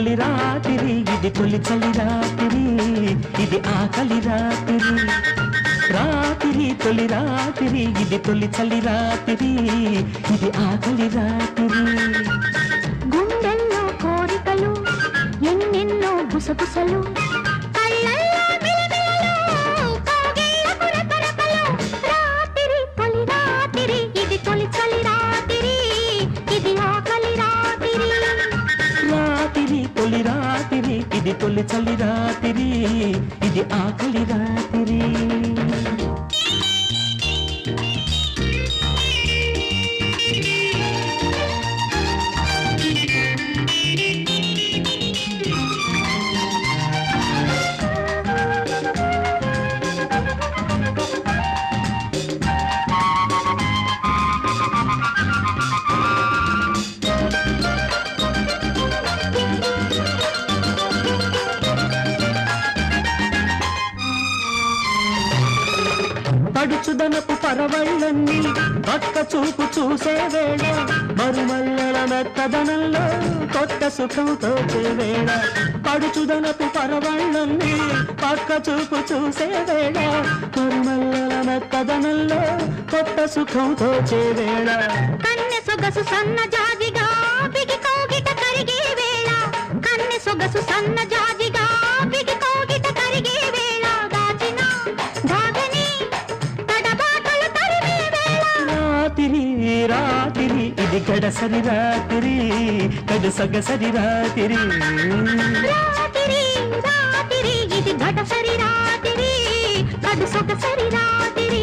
తొలి రాత్రి ఇది తొలి చలి రాత్రి ఇది ఆకలి రాత్రి రాత్రి తొలి రాత్రి ఇది తొలి చలి రాత్రి ఇది ఆకలి రాత్రి గుండెల్లో కోరికలు ఎన్నెన్నో గుసగుసలు కళ్ళల్లో మిలమిలలు, కౌగిళ్ళకు రెపరెపలు. రాత్రి తొలి రాత్రి ఇది తొలి చలి రాత్రి ఇది ఆకలి రాత్రి రాత్రి తొలి రాత్రి ఇది తొలి చలి రాత్రి ఇది ఆకలి రాత్రి పడుచుదనపు పరవళ్ళన్ని పక్క చూపు చూసే వేళ మరుమల్లెల మెత్తదనంలో కొత్త సుఖంతో వేళ పడుచుదనపు పరవళ్ళన్ని పక్క చూపు చూసే వేళ మరుమల్లెల మెత్తదనంలో కొత్త సుఖంతో వేళ కన్నె సొగసు సన్న జాజిగా బిగి కౌగిట కరిగే వేళ కన్నె సొగసు సన్న జాజిగా బిగి కౌగిట కరిగే వేళ దాచిన దాగని తడబాటులు తరిమే వేళ రాత్రి రాత్రి ఇది గడసరి రాత్రి గడసగసరి రాత్రి రాత్రి రాత్రి ఇది ఘటసరి రాత్రి కడు సొగసరి రాత్రి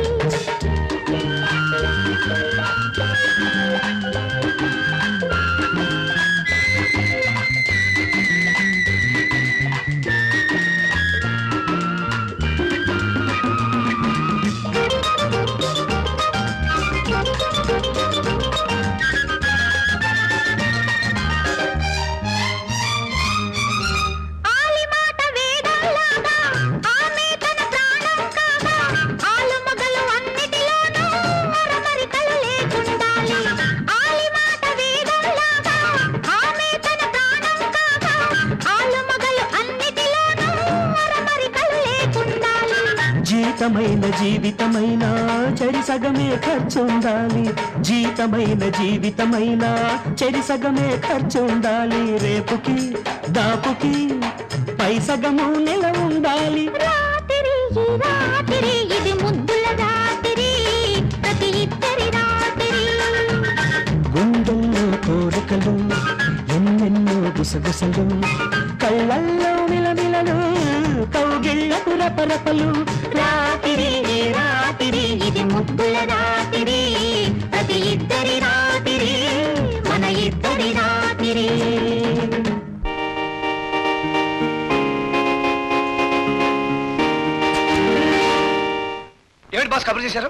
ఆలి మాట వేదంలాగా ఆమె తన ప్రాణం కాగా ఆలు మగలు అన్నిటిలోనూ అరమరికలు లేకుండాలి ఆలి మాట వేదంలాగా ఆమె తన ప్రాణం కాగా ఆలు మగలు అన్నిటిలోనూ అరమరికలు లేకుండాలి జీతమైన జీవితమైన చెరి సగమే ఖర్చుండాలి జీతమైన జీవితమైన చెరి సగమే ఖర్చుండాలి రేపుకి దాపుకి పై సగము నెల ఉండాలి రాత్రి ఈ రాత్రి ఇది ముద్దుల రాత్రి ప్రతి ఇద్దరి రాత్రి గుండెల్లో కోరికలు ఎన్నెన్నో గుసగుసలు కళ్ళల్లో మిలమిలలు కౌగిళ్ళకు రపరపలు రాత్రి రాత్రి ఇది ముద్దుల రాత్రి ప్రతి ఇద్దరి రాత్రి మన ఇద్దరి రాత్రి ఏమిటి బాస్ కబుర్ చేశారు